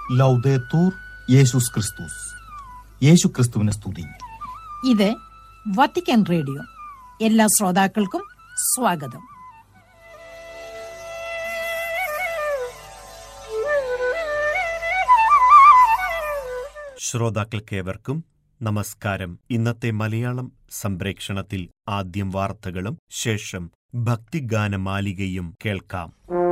ലൗദേത്തൂർ യേശുസ് ക്രിസ്തുസ് യേശു ക്രിസ്തുവിനെ സ്തുതി ഇത് വത്തിക്കാൻ റേഡിയോ എല്ലാ ശ്രോതാക്കൾക്കും സ്വാഗതം ശ്രോതാക്കൾക്കേവർക്കും നമസ്കാരം ഇന്നത്തെ മലയാളം സംപ്രേക്ഷണത്തിൽ ആദ്യം വാർത്തകളും ശേഷം ഭക്തിഗാനമാലികയും കേൾക്കാം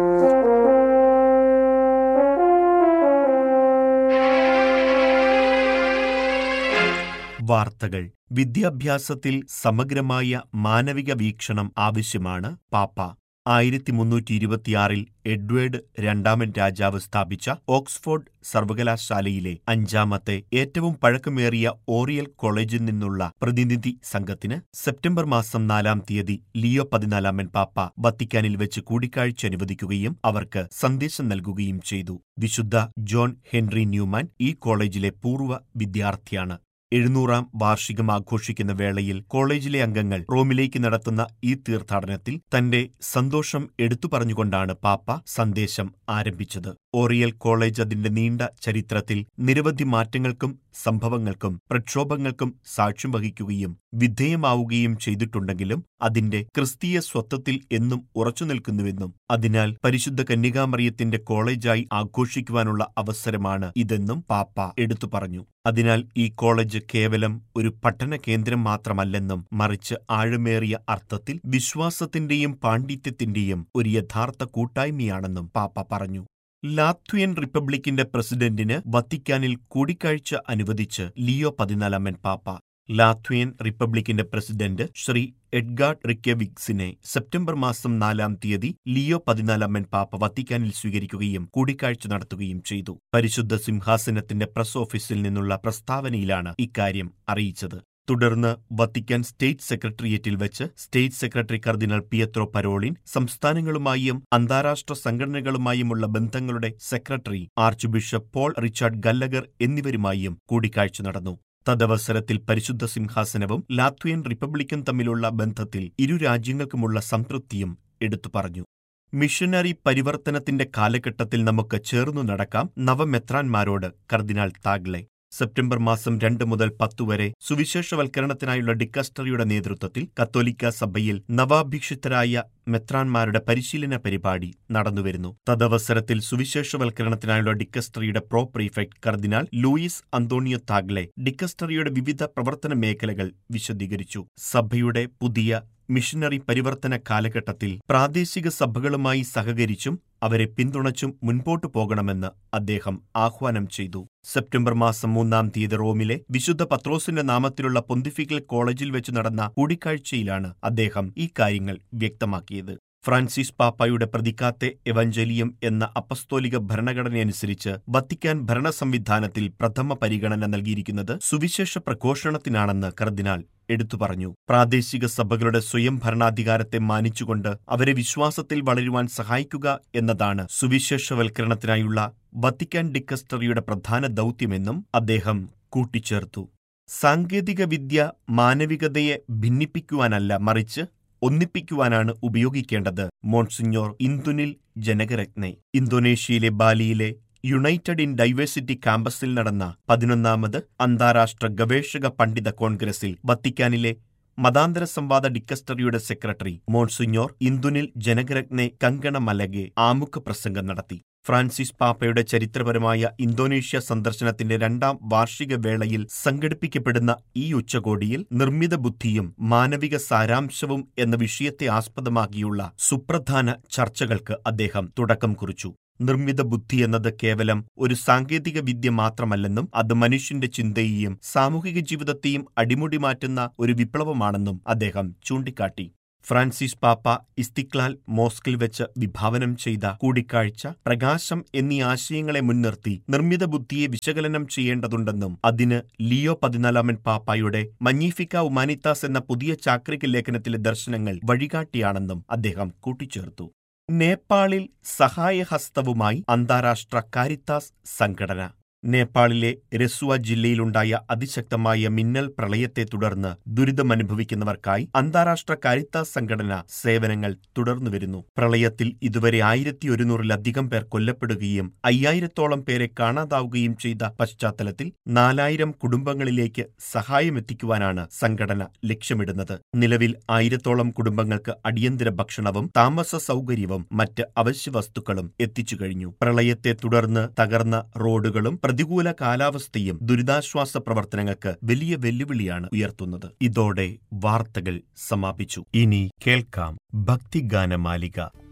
വാർത്തകൾ വിദ്യാഭ്യാസത്തിൽ സമഗ്രമായ മാനവിക വീക്ഷണം ആവശ്യമാണ് പാപ്പ ആയിരത്തി മുന്നൂറ്റി ഇരുപത്തിയാറിൽ എഡ്വേർഡ് രണ്ടാമൻ രാജാവ് സ്ഥാപിച്ച ഓക്സ്ഫോർഡ് സർവകലാശാലയിലെ അഞ്ചാമത്തെ ഏറ്റവും പഴക്കമേറിയ ഓറിയൽ കോളേജിൽ നിന്നുള്ള പ്രതിനിധി സംഘത്തിന് സെപ്റ്റംബർ മാസം നാലാം തീയതി ലിയോ പതിനാലാമൻ പാപ്പ വത്തിക്കാനിൽ വെച്ച് കൂടിക്കാഴ്ച അനുവദിക്കുകയും അവർക്ക് സന്ദേശം നൽകുകയും ചെയ്തു വിശുദ്ധ ജോൺ ഹെൻറി ന്യൂമാൻ ഈ കോളേജിലെ പൂർവ്വ വിദ്യാർത്ഥിയാണ് എഴുന്നൂറാം വാർഷികം ആഘോഷിക്കുന്ന വേളയിൽ കോളേജിലെ അംഗങ്ങൾ റോമിലേക്ക് നടത്തുന്ന ഈ തീർത്ഥാടനത്തിൽ തന്റെ സന്തോഷം എടുത്തു പറഞ്ഞുകൊണ്ടാണ് പാപ്പ സന്ദേശം ആരംഭിച്ചത് ഓറിയൽ കോളേജ് അതിന്റെ നീണ്ട ചരിത്രത്തിൽ നിരവധി മാറ്റങ്ങൾക്കും സംഭവങ്ങൾക്കും പ്രക്ഷോഭങ്ങൾക്കും സാക്ഷ്യം വഹിക്കുകയും വിധേയമാവുകയും ചെയ്തിട്ടുണ്ടെങ്കിലും അതിന്റെ ക്രിസ്തീയ സ്വത്വത്തിൽ എന്നും ഉറച്ചുനിൽക്കുന്നുവെന്നും അതിനാൽ പരിശുദ്ധ കന്യകാമറിയത്തിന്റെ കോളേജായി ആഘോഷിക്കുവാനുള്ള അവസരമാണ് ഇതെന്നും പാപ്പ എടുത്തു പറഞ്ഞു അതിനാൽ ഈ കോളേജ് കേവലം ഒരു പഠന കേന്ദ്രം മാത്രമല്ലെന്നും മറിച്ച് ആഴമേറിയ അർത്ഥത്തിൽ വിശ്വാസത്തിന്റെയും പാണ്ഡിത്യത്തിന്റെയും ഒരു യഥാർത്ഥ കൂട്ടായ്മയാണെന്നും പാപ്പ പറഞ്ഞു ലാത്വിയൻ റിപ്പബ്ലിക്കിന്റെ പ്രസിഡന്റിന് വത്തിക്കാനിൽ കൂടിക്കാഴ്ച അനുവദിച്ച് ലിയോ പതിനാലാമൻ പാപ്പ ലാത്വിയൻ റിപ്പബ്ലിക്കിന്റെ പ്രസിഡന്റ് ശ്രീ എഡ്ഗാർഡ് റിക്കവിക്സിനെ സെപ്റ്റംബർ മാസം നാലാം തീയതി ലിയോ പതിനാലാമൻ പാപ്പ വത്തിക്കാനിൽ സ്വീകരിക്കുകയും കൂടിക്കാഴ്ച നടത്തുകയും ചെയ്തു പരിശുദ്ധ സിംഹാസനത്തിന്റെ പ്രസ് ഓഫീസിൽ നിന്നുള്ള പ്രസ്താവനയിലാണ് ഇക്കാര്യം അറിയിച്ചത് തുടർന്ന് വത്തിക്കാൻ സ്റ്റേറ്റ് സെക്രട്ടേറിയറ്റിൽ വെച്ച് state secretary cardinal Pietro Parolin സംസ്ഥാനങ്ങളുമായും അന്താരാഷ്ട്ര സംഘടനകളുമായുമുള്ള ബന്ധങ്ങളുടെ secretary archbishop Paul Richard Gallagher എന്നിവരുമായും കൂടിക്കാഴ്ച നടന്നു തദവസരത്തിൽ പരിശുദ്ധ സിംഹാസനവും ലാത്വിയൻ റിപ്പബ്ലിക്കും തമ്മിലുള്ള ബന്ധത്തിൽ ഇരു രാജ്യങ്ങൾക്കുമുള്ള സംതൃപ്തിയും എടുത്തു പറഞ്ഞു മിഷനറി പരിവർത്തനത്തിന്റെ കാലഘട്ടത്തിൽ നമുക്ക് ചേർന്നു നടക്കാം നവമെത്രാൻമാരോട് കർദിനാൾ താഗ്ലെ സെപ്റ്റംബർ മാസം രണ്ട് മുതൽ പത്തു വരെ സുവിശേഷവൽക്കരണത്തിനായുള്ള ഡിക്കസ്റ്ററിയുടെ നേതൃത്വത്തിൽ കത്തോലിക്ക സഭയിൽ നവാഭിഷിക്തരായ മെത്രാൻമാരുടെ പരിശീലന പരിപാടി നടന്നുവരുന്നു തദവസരത്തിൽ സുവിശേഷവൽക്കരണത്തിനായുള്ള ഡിക്കസ്റ്ററിയുടെ pro prefect cardinal Luis Antonio Tagle ഡിക്കസ്റ്ററിയുടെ വിവിധ പ്രവർത്തന മേഖലകൾ വിശദീകരിച്ചു സഭയുടെ പുതിയ മിഷനറി പരിവർത്തന കാലഘട്ടത്തിൽ പ്രാദേശിക സഭകളുമായി സഹകരിച്ചും അവരെ പിന്തുണച്ചും മുൻപോട്ടു പോകണമെന്ന് അദ്ദേഹം ആഹ്വാനം ചെയ്തു സെപ്റ്റംബർ മാസം മൂന്നാം തീയതി റോമിലെ വിശുദ്ധ പത്രോസിന്റെ നാമത്തിലുള്ള പൊന്തിഫിക്കൽ കോളേജിൽ വെച്ച് നടന്ന കൂടിക്കാഴ്ചയിലാണ് അദ്ദേഹം ഈ കാര്യങ്ങൾ വ്യക്തമാക്കിയത് ഫ്രാൻസിസ് പാപ്പായുടെ പ്രതിക്കാത്തെ എവഞ്ചലിയം എന്ന അപ്പസ്തോലിക ഭരണഘടനയനുസരിച്ച് വത്തിക്കാൻ ഭരണ സംവിധാനത്തിൽ പ്രഥമ പരിഗണന നൽകിയിരിക്കുന്നത് സുവിശേഷ പ്രഘോഷണത്തിനാണെന്ന് കർദിനാൾ എടുത്തു പറഞ്ഞു പ്രാദേശിക സഭകളുടെ സ്വയം ഭരണാധികാരത്തെ മാനിച്ചുകൊണ്ട് അവരെ വിശ്വാസത്തിൽ വളരുവാൻ സഹായിക്കുക എന്നതാണ് സുവിശേഷവൽക്കരണത്തിനായുള്ള വത്തിക്കാൻ ഡിക്കസ്റ്ററിയുടെ പ്രധാന ദൗത്യമെന്നും അദ്ദേഹം കൂട്ടിച്ചേർത്തു സാങ്കേതികവിദ്യ മാനവികതയെ ഭിന്നിപ്പിക്കുവാനല്ല മറിച്ച് ഒന്നിപ്പിക്കുവാനാണ് ഉപയോഗിക്കേണ്ടത് മോൺസിഞ്ഞോർ ഇന്ദുനിൽ ജനകരത്നെ ഇന്തോനേഷ്യയിലെ ബാലിയിലെ യുണൈറ്റഡ് ഇൻ ഡൈവേഴ്സിറ്റി ക്യാമ്പസിൽ നടന്ന പതിനൊന്നാമത് അന്താരാഷ്ട്ര ഗവേഷക പണ്ഡിത കോൺഗ്രസിൽ വത്തിക്കാനിലെ മതാന്തര സംവാദ ഡിക്കസ്റ്ററിയുടെ secretary monsignor Indunil Janakaratne Kankanamalage ആമുഖ പ്രസംഗം നടത്തി ഫ്രാൻസിസ് പാപ്പയുടെ ചരിത്രപരമായ ഇന്തോനേഷ്യ സന്ദർശനത്തിന്റെ രണ്ടാം വാർഷിക വേളയിൽ സംഘടിപ്പിക്കപ്പെടുന്ന ഈ ഉച്ചകോടിയിൽ നിർമ്മിത ബുദ്ധിയും മാനവിക സാരാംശവും എന്ന വിഷയത്തെ ആസ്പദമാക്കിയുള്ള സുപ്രധാന ചർച്ചകൾക്ക് അദ്ദേഹം തുടക്കം കുറിച്ചു നിർമ്മിത ബുദ്ധി എന്നത് കേവലം ഒരു സാങ്കേതിക വിദ്യ മാത്രമല്ലെന്നും അത് മനുഷ്യന്റെ ചിന്തയെയും സാമൂഹിക ജീവിതത്തെയും അടിമുടി മാറ്റുന്ന ഒരു വിപ്ലവമാണെന്നും അദ്ദേഹം ചൂണ്ടിക്കാട്ടി ഫ്രാൻസിസ് പാപ്പ ഇസ്തിക്ലാൽ മോസ്കിൽ വെച്ച് വിഭാവനം ചെയ്ത കൂടിക്കാഴ്ച പ്രകാശം എന്നീ ആശയങ്ങളെ മുൻനിർത്തി നിർമ്മിത ബുദ്ധിയെ വിശകലനം ചെയ്യേണ്ടതുണ്ടെന്നും അതിന് ലിയോ പതിനാലാമൻ പാപ്പായുടെ മഞ്ഞീഫിക്ക ഉമാനിത്താസ് എന്ന പുതിയ ചാക്രിക ലേഖനത്തിലെ ദർശനങ്ങൾ വഴികാട്ടിയാണെന്നും അദ്ദേഹം കൂട്ടിച്ചേർത്തു നേപ്പാളിൽ സഹായഹസ്തവുമായി അന്താരാഷ്ട്ര കാരിത്താസ് സംഘടന നേപ്പാളിലെ രസ്വ ജില്ലയിലുണ്ടായ അതിശക്തമായ മിന്നൽ പ്രളയത്തെ തുടർന്ന് ദുരിതമനുഭവിക്കുന്നവർക്കായി അന്താരാഷ്ട്ര കാരിത്താസ് സംഘടന സേവനങ്ങൾ തുടർന്നുവരുന്നു പ്രളയത്തിൽ ഇതുവരെ ആയിരത്തി ഒരുന്നൂറിലധികം പേർ കൊല്ലപ്പെടുകയും അയ്യായിരത്തോളം പേരെ കാണാതാവുകയും ചെയ്ത പശ്ചാത്തലത്തിൽ നാലായിരം കുടുംബങ്ങളിലേക്ക് സഹായമെത്തിക്കുവാനാണ് സംഘടന ലക്ഷ്യമിടുന്നത് നിലവിൽ ആയിരത്തോളം കുടുംബങ്ങൾക്ക് അടിയന്തര ഭക്ഷണവും താമസ സൗകര്യവും മറ്റ് അവശ്യ വസ്തുക്കളും എത്തിച്ചു കഴിഞ്ഞു പ്രളയത്തെ തുടർന്ന് തകർന്ന റോഡുകളും പ്രതികൂല കാലാവസ്ഥയും ദുരിതാശ്വാസ പ്രവർത്തനങ്ങൾക്ക് വലിയ വെല്ലുവിളിയാണ് ഉയർത്തുന്നത് ഇതോടെ വാർത്തകൾ സമാപിച്ചു ഇനി കേൾക്കാം ഭക്തിഗാനമാലിക